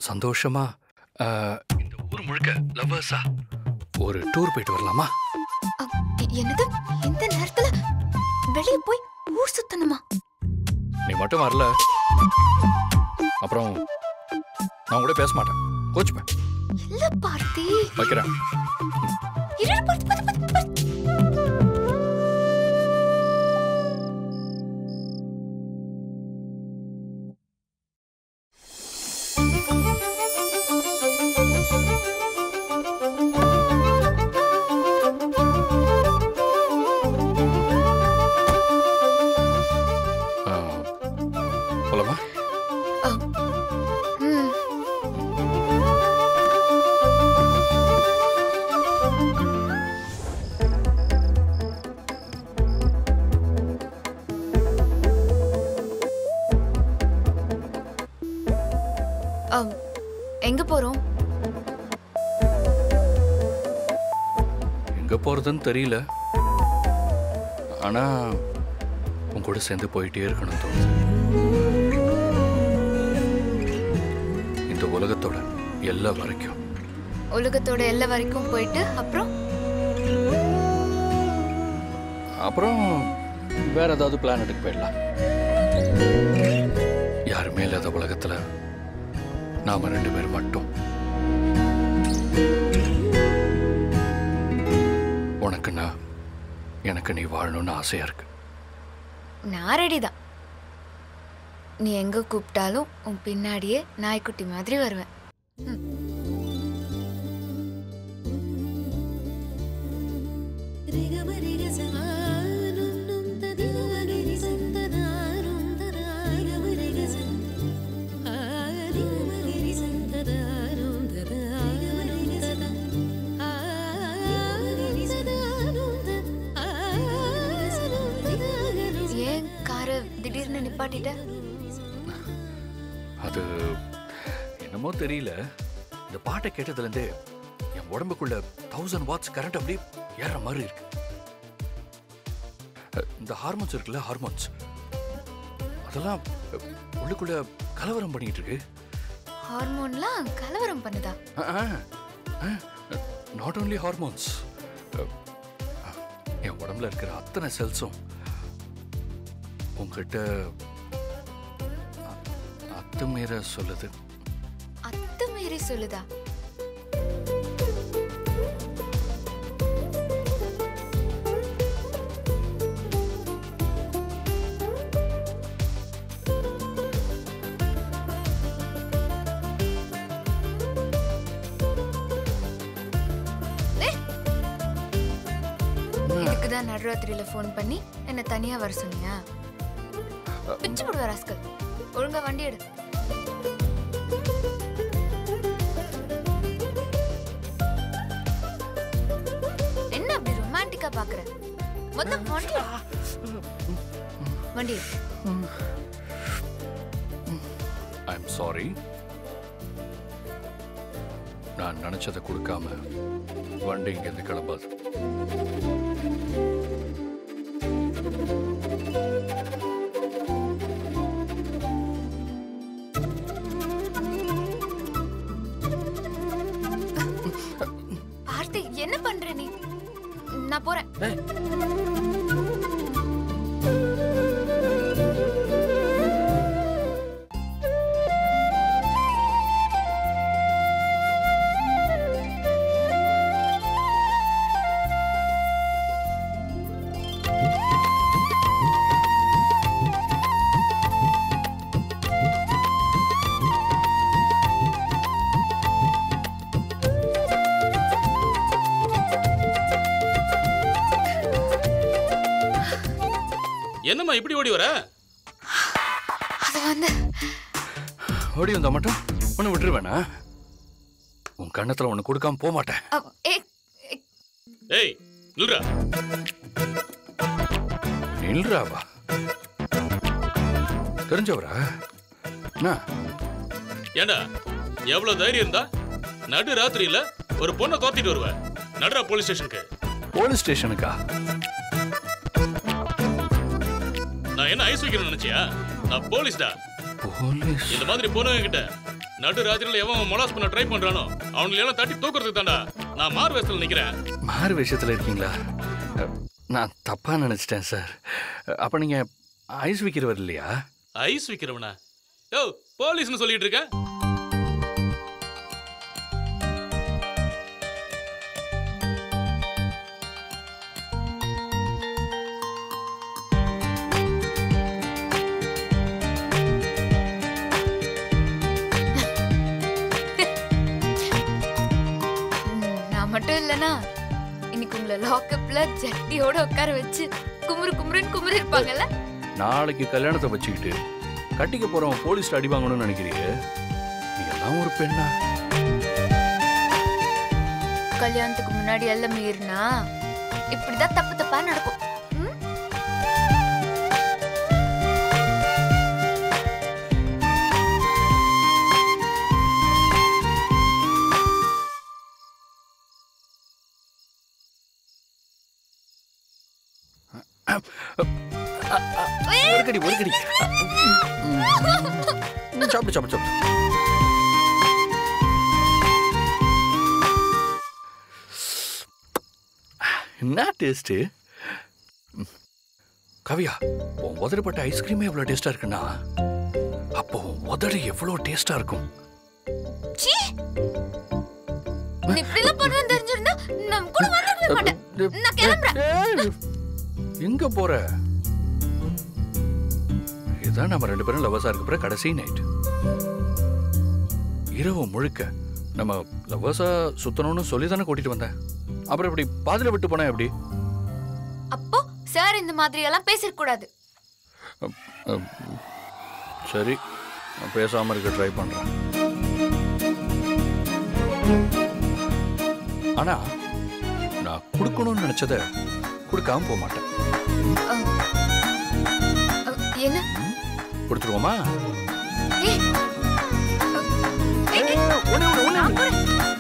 சந்தோஷமா அஹ், இந்த ஊர் முழுக்க லவ்வர்ஸா ஒரு டூர் போயிட்டு வரலாமா அ, எ- என்னது இந்த நேரத்துல வெளிய போய் ஊர் சுத்தணுமா நீ மட்டும் வரல அப்புறம் நான் கூட பேச மாட்டேன் கோச்சுப்பேன் இல்ல பார்த்தி வைக்கிறேன் இரு இரு, பார்த்தி பார்த்தி பார்த்தி பார்த்தி அஹ், போலாமா ம் அம், எங்க போறோம் எங்க போறதுன்னு தெரியல ஆனா உன் கூட சேர்ந்து போயிட்டே இருக்கணும் தோணுது இந்த உலகத்தோட எல்லா வரைக்கும் உலகத்தோட எல்லை வரைக்கும் போயிட்டு அப்புறம் அப்புறம் வேற ஏதாவது பிளானட்டுக்கு போயிடலாம் யாருமே இல்லாத உலகத்துல நாம ரெண்டு பேர் மட்டும் உனக்கு நான் எனக்கு நீ வாழணும்னு ஆசையா இருக்கு நான் ரெடி தான் நீ எங்க கூப்பிட்டாலும் உன் பின்னாடியே நாய்க்குட்டி மாதிரி வருவேன் ம். ஏன் காரை திடீர்னு நிப்பாட்டிட்ட அது என்னமோ தெரியல இந்த பாட்டை கேட்டதுலேருந்தே என் உடம்புக்குள்ள தௌசண்ட் வாட்ஸ் கரண்ட் அப்படியே ஏற மாதிரி இருக்கு அஹ், இந்த ஹார்மோன்ஸ் இருக்குல்ல ஹார்மோன்ஸ் அதெல்லாம் அஹ், உள்ளுக்குள்ள கலவரம் பண்ணிட்டு இருக்கு ஹார்மோன்லாம் கலவரம் பண்ணுதா நாட் ஓன்லி ஹார்மோன்ஸ் என் உடம்புல இருக்கிற அத்தனை செல்ஸும் உங்ககிட்ட அ- அத்துமீற சொல்லுது அத்துமீறி சொல்லுதா இதுக்கு தான் நடுராத்திரியில ஃபோன் பண்ணி என்ன தனியா வர சொன்னியா பிச்சு போடுவா ராஸ்கல் ஒழுங்கா வண்டி எடு என்ன அப்படி ரொமான்டிக்கா பாக்குற முதல்ல வண்டி எடு. வண்டி எடு. ஐ எம் சாரி நான் நினைச்சதை கொடுக்காம வண்டி இங்கேருந்து கிளம்பாது பார்த்தி என்ன பண்ற நீ நான் போறேன் என்னம்மா இப்படி ஓடி வர அது வந்து ஓடி வந்தா மட்டும் ஒன்று விட்டுருவேனா உன் கண்ணத்துல ஒன்று கொடுக்காம போக மாட்டேன் அ- ஏ ஏ, ஏய் நில்றா நில்றாவா தெரிஞ்சவரா என்ன ஏண்டா எவ்வளவு தைரியம் இருந்தா நடு ராத்திரியில ஒரு பொண்ணை தோத்திட்டு வருவ நடுறா போலீஸ் ஸ்டேஷனுக்கு போலீஸ் ஸ்டேஷனுக்கா நான் என்ன ஐஸ் வைக்கணும்னு நினைச்சியா நான் போலீஸ்டா போலீஸ் இந்த மாதிரி போனவங்க கிட்ட நடு ராத்திரில எவன் மொலாஸ் பண்ண ட்ரை பண்றானோ அவங்களை எல்லாம் தட்டி தூக்குறதுக்கு தாண்டா நான் மாறு வேஷத்துல நிக்கிறேன் மாறு விஷயத்தில் இருக்கீங்களா அ, நான் தப்பாக நினச்சிட்டேன் சார் அப்போ நீங்கள் ஐஸ் விற்கிறவர் இல்லையா ஐஸ் விக்கிறவனா யோ போலீஸ்னு சொல்லிட்டு இருக்க ம், நான் மட்டும் இல்லனா இன்னைக்கு உங்களை லாக்கப்ல ஜட்டியோட உட்கார வச்சு குமுறு குமுறுன்னு குமுறு இருப்பாங்கல்ல நாளைக்கு கல்யாணத்தை வச்சுக்கிட்டு கட்டிக்க போகிறவன் போலீஸில் அடி வாங்கணும்னு நினைக்கிறீங்க நீ எல்லாம் ஒரு பெண்ணா கல்யாணத்துக்கு முன்னாடி எல்லாம் மீறினா இப்படிதான் தப்பு தப்பா நடக்கும் ம்? ஒரு கடி ஒரு கடி ம், சாப்பிடு சாப்பிடு சாப்பிடு என்ன டேஸ்ட்டு கவியா உன் உதடுப்பட்ட ஐஸ்கிரீமே எவ்வளோ டேஸ்டாக இருக்குன்னா அப்போ உன் உதடு எவ்வளோ டேஸ்டாக இருக்கும் சீ! நீ இப்படிலாம் பண்ணுவேன்னு தெரிஞ்சிருந்தா நம்ம கூட வந்திருக்க மாட்டேன் நான் கிளம்புறேன் ஏய், எங்க போற இதுதான் நம்ம ரெண்டு பேரும் லவர்ஸா இருக்க போற கடைசி நைட் இரவு முழுக்க நம்ம லவர்ஸா சுத்தணும்னு சொல்லி தானே கூட்டிட்டு வந்தேன் அப்புறம் இப்படி பாதியில விட்டு போனா எப்படி அப்போ சார் இந்த மாதிரி எல்லாம் பேசிருக்க கூடாது அப், அப், சரி நான் பேசாம இருக்க ட்ரை பண்றேன் ஆனா நான் கொடுக்கணும்னு நினைச்சத கொடுக்காம போக மாட்டேன் அஹ், அஹ், என்ன கொடுத்துருவோமா ஏய், அஹ், ஏய், ஏய், நான் போறேன்.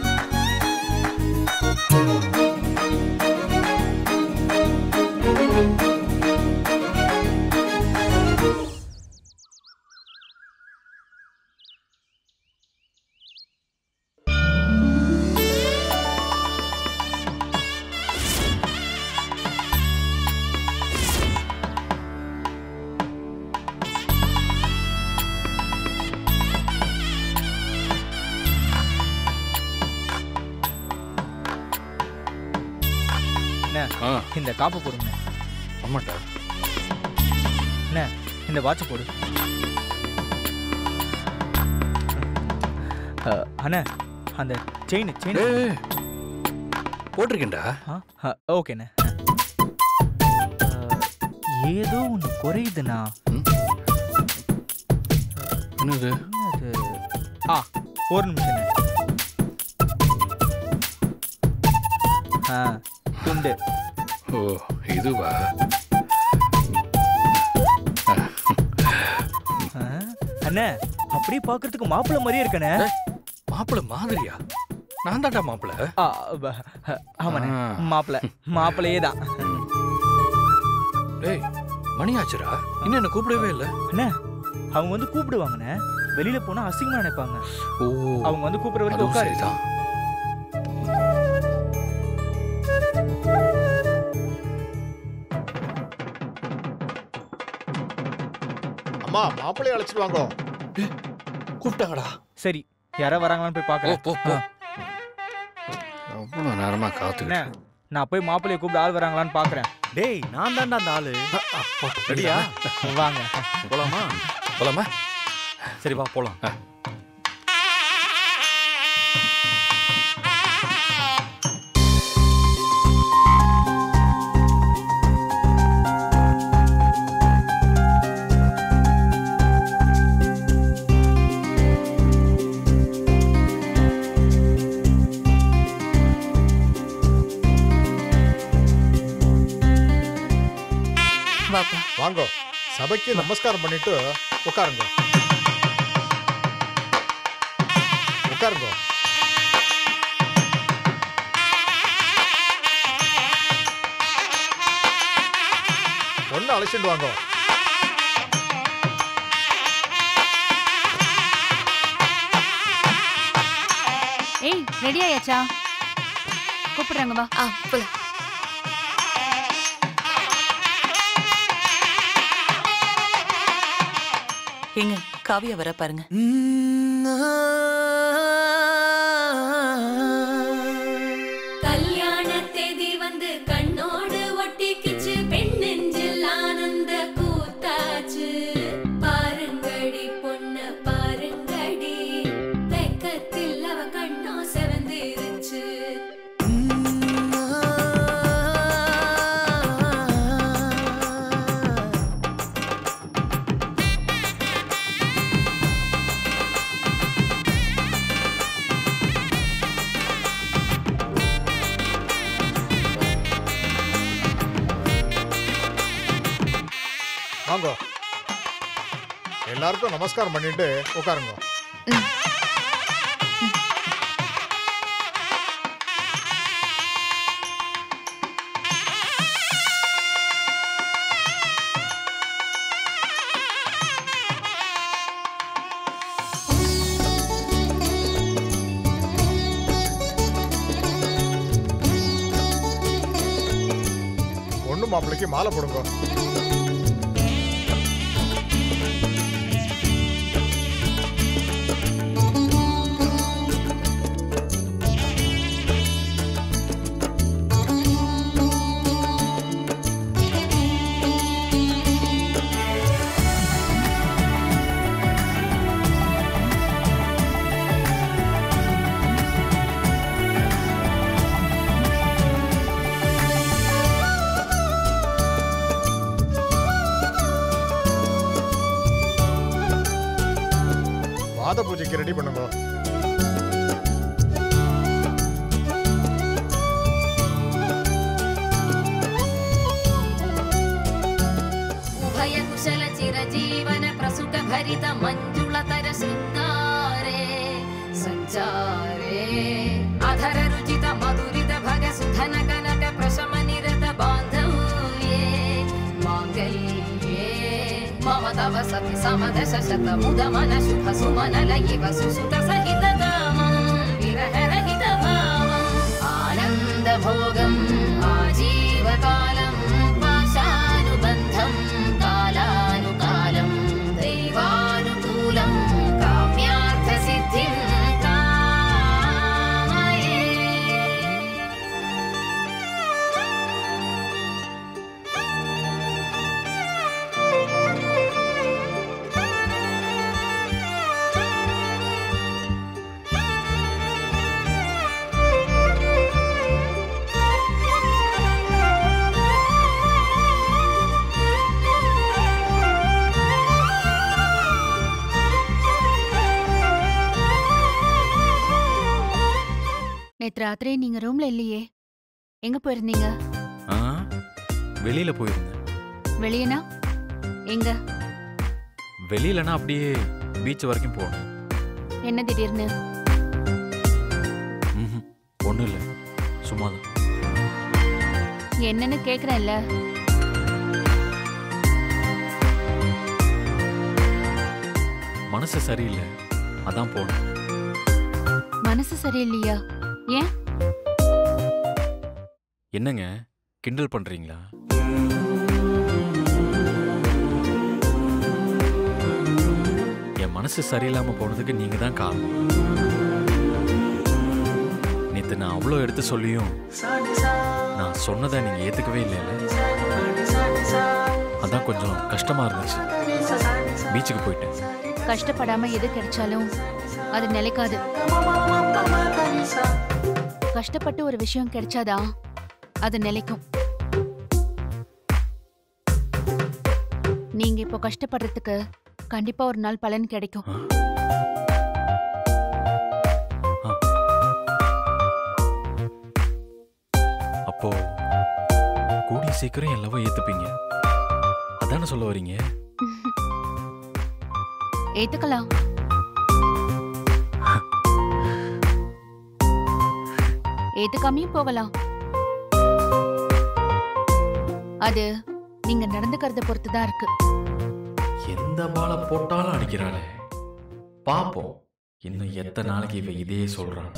என்ன ஆ இந்த காப்பை போடுங்க ஆமாட்டா என்ன இந்த வாட்சை போடு அஹ், அண்ணா அந்த செயின் செயின் ஏய் போட்டிருக்கேன்டா ஓகேண்ணே அஹ், ஏதோ ஒன்று குறையுதுண்ணா என்னது என்னது ஆ ஒரு நிமிஷம் ஆ துண்டு ஓ இதுவா ஆ, அண்ணே அப்படியே பார்க்கறதுக்கு மாப்பிள்ளை மாதிரியே இருக்கண்ணே மாப்பிள மாதிரியா நான் தான்டா மாப்பிள ஆ, ப- அஹ், ஆமாண்ணே ஆ. மாப்பிள்ளை மாப்பிள்ளையே தான் டேய் மணி ஆச்சுடா இன்னும் என்ன கூப்பிடவே இல்ல அண்ணே அவங்க வந்து கூப்பிடுவாங்கண்ணே வெளியில போனா அசிங்கமா நினைப்பாங்க ஓ அவங்க வந்து கூப்பிடுற வரைக்கும் அதுவும் உட்காரு சரிதான் அம்மா மாப்பிள்ளைய அழைச்சிட்டு வாங்கோ கூப்பிட்டாங்கடா சரி யாரோ வராங்களான்னு போய் ஓ பார்க்கறேன் போ போ ஆ. எவ்வளவு நேரமா அண்ணே காத்துக்கிட்டு நான் போய் மாப்பிள்ளைய கூப்பிட்டு ஆள் வராங்களான்னு பார்க்கறேன் டேய் நான் தான்டா அந்த ஆளு ரெடியா வாங்க போலாமா போலாமா சரி வா போலாம் வாப்பா வாங்கோ சபைக்கு நமஸ்காரம் பண்ணிட்டு உட்காருங்க உட்காருங்க ஒன்னு அழைச்சிட்டு வாங்கோ ரெடி ஆயாச்சா கூப்பிடுறாங்க வா ஆ போலாம் ஏங்க காவியா வர பாருங்க கல்யாண தேதி வந்து கண்ணோடு ஒட்டிக்கிச்சு பெண் நெஞ்சில் ஆனந்த கூத்தாச்சு பாருங்கடி பொண்ண பாருங்கடி வெக்கத்தில் அவ கண்ணோ செவந்திருச்சு வாங்க எல்லாருக்கும் நமஸ்காரம் பண்ணிட்டு உட்காருங்க பொண்ணு மாப்பிள்ளைக்கு மாலை போடுங்க பாத பூஜைக்கு ரெடி பண்ணுங்க ಉಭಯ ಕುಶಲ ಚಿರಜೀವನ ಪ್ರಸುಖ ಭರಿತ ಮಂಜುಳತರ ಶೃಂಗಾರೆ ಸಂಚಾರೇ ಅಧರ ರುಚಿತ ಮಧುರಿತ ಭಗ ಸುಧನ ಕನಕ ಪ್ರಶಮ ನಿರತ ಬಾಂಧವ್ಯೇ ಮಾಂಗಲ್ಯೇ ಮಮ ತವ ಸತಿ ಸಮದಶ ಶತ ಮುದ ಮನ ಶುಭ ಸುಮನ ಲಯಿವ ಸುಸುತ ಸಹಿತ ಕಾಮಂ ವಿರಹ ರಹಿತ ಭಾವಂ ಆನಂದ ಭೋಗಂ ಆಜೀವಕಾಲಂ ಪಾಶಾನುಬಂಧಂ ಕಾಲಾನುಕಾಲಂ ದೈವಾನುಕೂಲಂ ಕಾಮ್ಯಾರ್ಥ ಸಿದ್ಧಿಂ ಕಾಮಯೇ நேத்து ராத்திரி நீங்க ரூம்ல இல்லையே எங்க போயிருந்தீங்க ஆ வெளியில போயிருந்தேன் வெளியனா எங்க வெளியிலனா அப்படியே பீச் வரைக்கும் போனேன் என்ன திடீர்னு ம் ஒன்றும் இல்லை சும்மா தான் என்னன்னு கேக்குறேன்ல மனசு சரியில்லை அதான் போனேன் மனசு சரியில்லையா ஏன் என்னங்க கிண்டல் பண்றீங்களா என் மனசு சரியில்லாம போனதுக்கு நீங்க தான் காரணம் நேத்து நான் அவ்வளோ எடுத்து சொல்லியும் நான் சொன்னதை நீங்க ஏத்துக்கவே இல்லைல்ல அதான் கொஞ்சம் கஷ்டமா இருந்துச்சு பீச்சுக்கு போயிட்டேன் கஷ்டப்படாம எது கிடைச்சாலும் அது நிலைக்காது கஷ்டப்பட்டு ஒரு விஷயம் கிடைச்சாதான் அது நிலைக்கும் நீங்க இப்போ கஷ்டப்படுறதுக்கு கண்டிப்பா ஒரு நாள் பலன் கிடைக்கும் அப்போ கூடிய சீக்கிரம் என் லவ் ஏத்துப்பீங்க அதானே சொல்ல வரீங்க ஏத்துக்கலாம் ஏத்துக்காமையும் போகலாம் அது நீங்க நடந்துக்கிறத பொறுத்து தான் இருக்கு எந்த பாலை போட்டாலும் அடிக்கிறாளே பாப்போம் இன்னும் எத்தனை நாளைக்கு இவ இதே சொல்றான்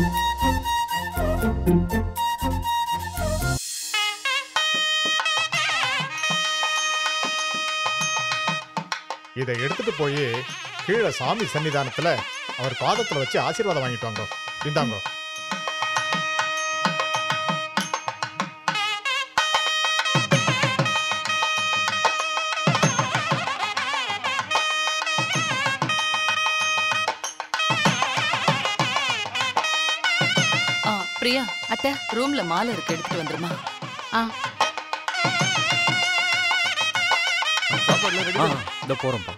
இதை எடுத்துட்டு போய் கீழே சாமி சன்னிதானத்துல அவர் பாதத்துல வச்சு ஆசீர்வாதம் வாங்கிட்டு வாங்க இந்தாங்க ஆ பிரியா அத்தை ரூம்ல மாலை இருக்கு எடுத்துட்டு வந்துருமா ஆ சாப்பாடுல ரெடி ஆ இந்த போறோம்ப்பா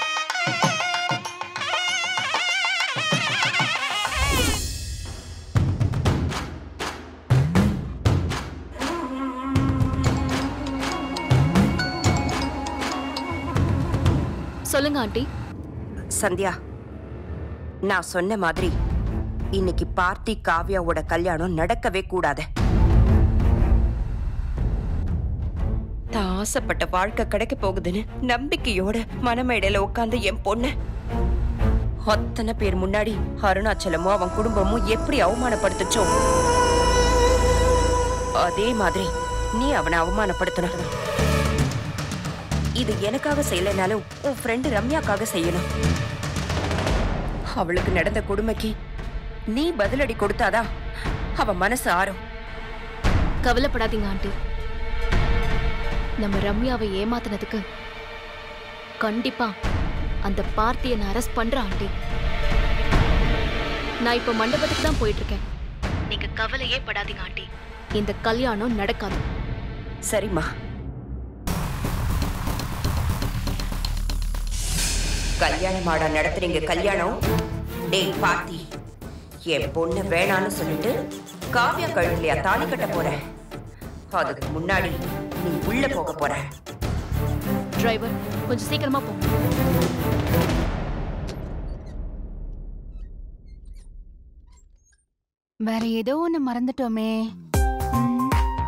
சொல்லுங்க ஆண்டி சந்தியா நான் சொன்ன மாதிரி இன்னைக்கு பார்த்தி காவ்யாவோட கல்யாணம் நடக்கவே கூடாது தான் ஆசைப்பட்ட வாழ்க்கை கிடைக்க போகுதுன்னு நம்பிக்கையோட மனமேடையில உட்காந்து என் பொண்ணு அத்தனை பேர் முன்னாடி அருணாச்சலமும் அவன் குடும்பமும் எப்படி அவமானப்படுத்துச்சோ அதே மாதிரி நீ அவனை அவமானப்படுத்தணும் இது எனக்காக செய்யலைனாலும் உன் ஃப்ரெண்டு ரம்யாக்காக செய்யணும் அவளுக்கு நடந்த கொடுமைக்கு நீ பதிலடி கொடுத்தாதான் அவ மனசு ஆறும் கவலைப்படாதீங்க ஆண்டி நம்ம ரம்யாவை ஏமாத்தினதுக்கு கண்டிப்பா அந்த பார்ட்டியை நான் அரெஸ்ட் பண்றேன் ஆண்டி நான் இப்ப மண்டபத்துக்கு தான் போயிட்டு இருக்கேன் நீங்க கவலையே படாதீங்க ஆண்டி இந்த கல்யாணம் நடக்காது சரிம்மா கல்யாணமாடா நடத்துறீங்க கல்யாணம் டேய் பாத்தி என் பொண்ணு வேணான்னு சொல்லிட்டு காவியா கழுத்துலயா தாலி கட்ட போற அதுக்கு முன்னாடி நீ உள்ள போக போற டிரைவர் கொஞ்சம் சீக்கிரமா போ வேற ஏதோ ஒண்ணு மறந்துட்டோமே ம்,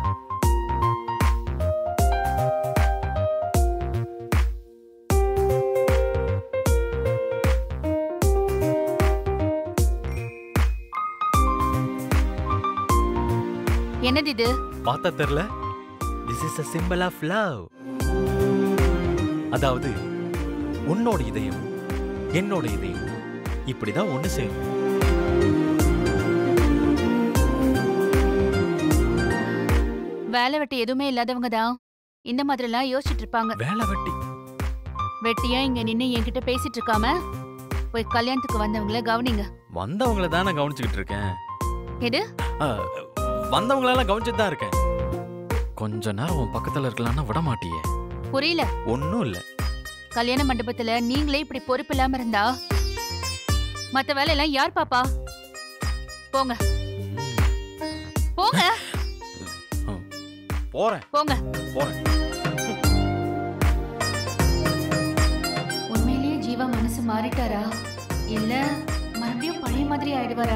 என்னது இது பார்த்தா தெரியல this is a simple of love அதாவது உன்னோட இதயம் என்னோட இதயம் இப்படிதான் ஒண்ணு சேரும் வேலை வெட்டி எதுவுமே இல்லாதவங்க தான் இந்த மாதிரிலாம் யோசிச்சுட்டு இருப்பாங்க வேலை வெட்டி வெட்டியா இங்க நின்னு என்கிட்ட பேசிட்டு இருக்காம போய் கல்யாணத்துக்கு வந்தவங்கள கவனிங்க வந்தவங்கள தான் நான் கவனிச்சுக்கிட்டு இருக்கேன் எது ஆ, வந்தவங்களெல்லாம் கவனிச்சுட்டு தான் இருக்கேன் கொஞ்ச நேரம் உன் பக்கத்துல இருக்கலாம்னா விட மாட்டியே புரியல ஒன்றும் இல்லை கல்யாண மண்டபத்துல நீங்களே இப்படி பொறுப்பு இல்லாம இருந்தா மத்த வேலையெல்லாம் யார் பாப்பா போங்க போங்க போறேன் போங்க போறேன் உண்மையிலேயே ஜீவா மனசு மாறிட்டாரா இல்ல மறுபடியும் பழைய மாதிரி ஆயிடுவாரா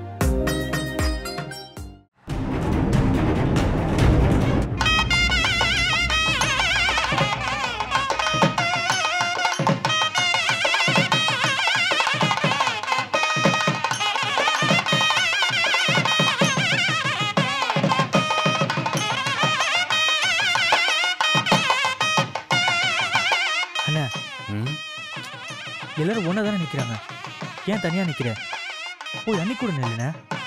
அண்ணா ம் எல்லாரும் ஒன்றா தானே நிற்கிறாங்க ஏன் தனியாக நிற்கிற போய் அன்னி கூட நில்லுண்ணே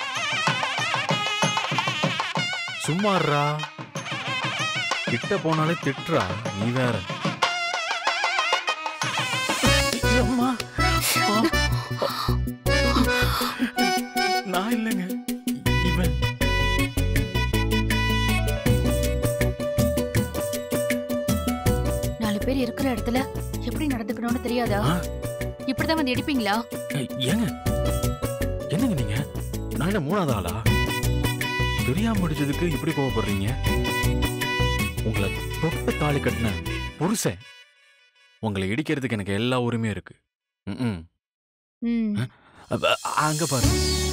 சும்மாறா கிட்ட போனாலே திட்டுறா நீ வேற அம்மா நான் இல்லைங்க இவன் நாலு பேர் இருக்கிற இடத்துல எப்படி நடந்துக்கணும்னு தெரியாதா ஆ? இப்படிதான் வந்து எடுப்பீங்களா ஏய், ஏங்க என்னங்க நீங்க நான் என்ன மூணாவது ஆளா தெரியாம முடிச்சதுக்கு இப்படி கோவப்படுறீங்க உங்களை தொட்டு தாலி கட்டின புருஷன் உங்களை இடிக்கிறதுக்கு எனக்கு எல்லா உரிமையும் இருக்கு ம்ம். ம் அப்ப, அங்க பாரு